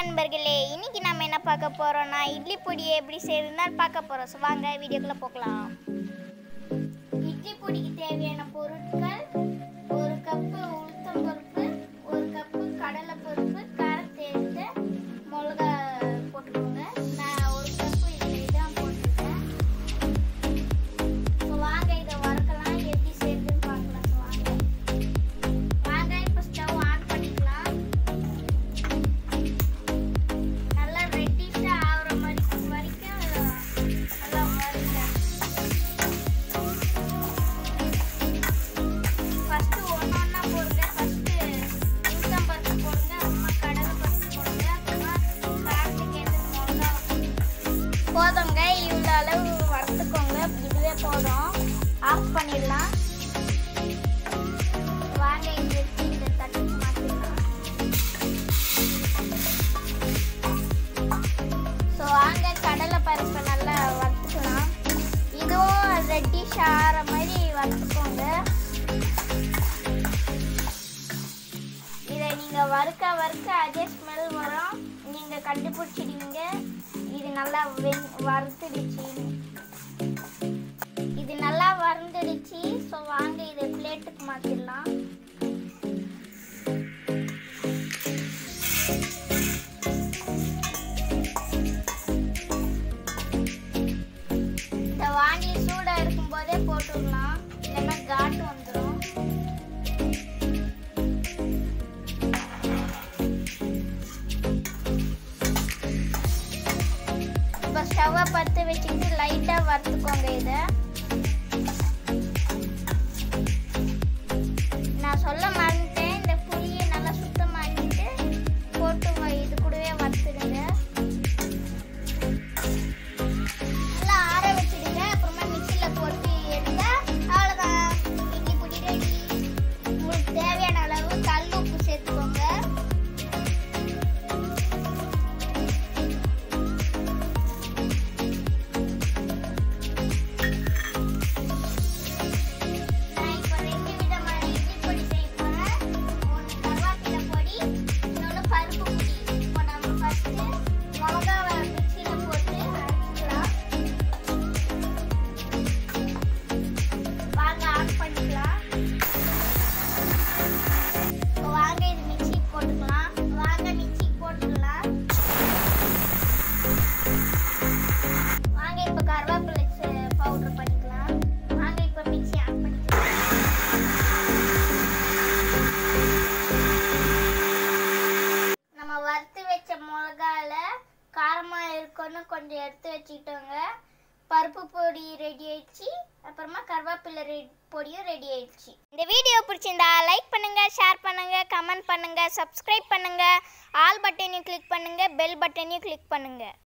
நண்பர்களே இன்னைக்கு நம்ம என்ன பார்க்க போறோம்னா இட்லி பொடியை எப்படி செய்யறதுன்னு பார்க்க போறோம் ஸோ வாங்க வீடியோக்குள்ள போகலாம் இட்லி பொடிக்கு தேவையான பொருட்கள் ஒரு கப்பு உளுத்தம் பருப்பு ஒரு கப்பு கடலை பருப்பு காரத்தேர்த்து மிளகா போட்டுக்கோங்க நான் ஒரு கப்பு இதில் தான் போட்டிருக்கேன் ஸோ வாங்க இதை வறுக்கலாம் எப்படி செய்யறதுன்னு பார்க்கலாம் ஸோ வாங்க வாங்க இப்போ ஸ்டவ் ஆன் பண்ணிக்கலாம் நல்லா ரெட்டிஷா ஆகுற மாதிரி வரைக்கும் நல்லா வறுங்க ஃபர்ஸ்ட் ஒன்று ஒன்றா போடுங்க ஃபர்ஸ்ட் உளுத்தம் பருப்பு போடுங்க அப்புறமா கடலை பருப்பு போடுங்க அப்புறமா காரத்துக்கு ஏற்ற மிளகா போதுங்க இவ்வளோ அளவு வறுத்துக்கோங்க இதுவே போதும் ஆஃப் பண்ணிடலாம் வாங்க இங்க எடுத்து இந்த தட்டுக்கு மாற்றிடலாம் ஸோ வாங்க கடலை பருப்பை நல்லா வறுத்துக்கலாம் இதுவும் ரெட்டிஷ் ஆகிற மாதிரி வறுத்துக்கோங்க இதை நீங்கள் வறுக்க வறுக்க அதே ஸ்மெல் வரும் நீங்கள் கண்டுபிடிச்சிடுவீங்க இது நல்லா வெந் வறுத்துடுச்சு இது நல்லா வறுந்துடுச்சு ஸோ வாங்க இதை பிளேட்டுக்கு மாற்றிடலாம் இந்த வாணி சூடாக இருக்கும்போதே போட்டுடலாம் இல்லைன்னா காட்டு வந்துடும் இப்போ ஸ்டவ்வை பற்ற வச்சுக்கிட்டு லைட்டாக வறுத்துக்கோங்க இதை நான் சொல்ல மறந்துட்டேன் இந்த புளியை நல்லா சுத்தம் பண்ணிட்டு போட்டு வ- இது கூடவே வறுத்துடுங்க நல்லா ஆற வச்சிடுங்க அப்புறமா மிக்சியில் போட்டு எடுத்தா அவ்வளோதான் இட்லி பொடி ரெடி உங்களுக்கு தேவையான அளவு கல் உப்பு சேர்த்துக்கோங்க நான் இப்போ ரெண்டு விதமான இட்லி பொடி செய்ய போறேன் ஒன்று கருவேப்பிலை பொடி இன்னொன்று பருப்பு பொடி இப்போ நம்ம ஃபர்ஸ்ட்டு மிளகாவை மிக்சியில் போட்டு அரைச்சிக்கலாம் வாங்க ஆன் பண்ணிக்கலாம் இப்போ வாங்க இது மிக்சி போட்டுக்கலாம் வாங்க மிக்சி போட்டுக்கலாம் வாங்க இப்போ கருவேப்பிலை பவுடர் பண்ணிக்கலாம் வாங்க இப்போ மிக்சி ஆன் பண்ணிக்கலாம் நம்ம வறுத்து வச்ச மிளகால காரமா இருக்கும்னு கொஞ்சம் எடுத்து வச்சுக்கிட்டோங்க பருப்பு பொடி ரெடி ஆயிடுச்சு அப்புறமா கருவேப்பிலை ரெடி பொடியும் ரெடி ஆயிடுச்சு இந்த வீடியோ பிடிச்சிருந்தா லைக் பண்ணுங்க ஷேர் பண்ணுங்க கமெண்ட் பண்ணுங்க சப்ஸ்கிரைப் பண்ணுங்க ஆல் பட்டனையும் கிளிக் பண்ணுங்க பெல் பட்டனையும் கிளிக் பண்ணுங்க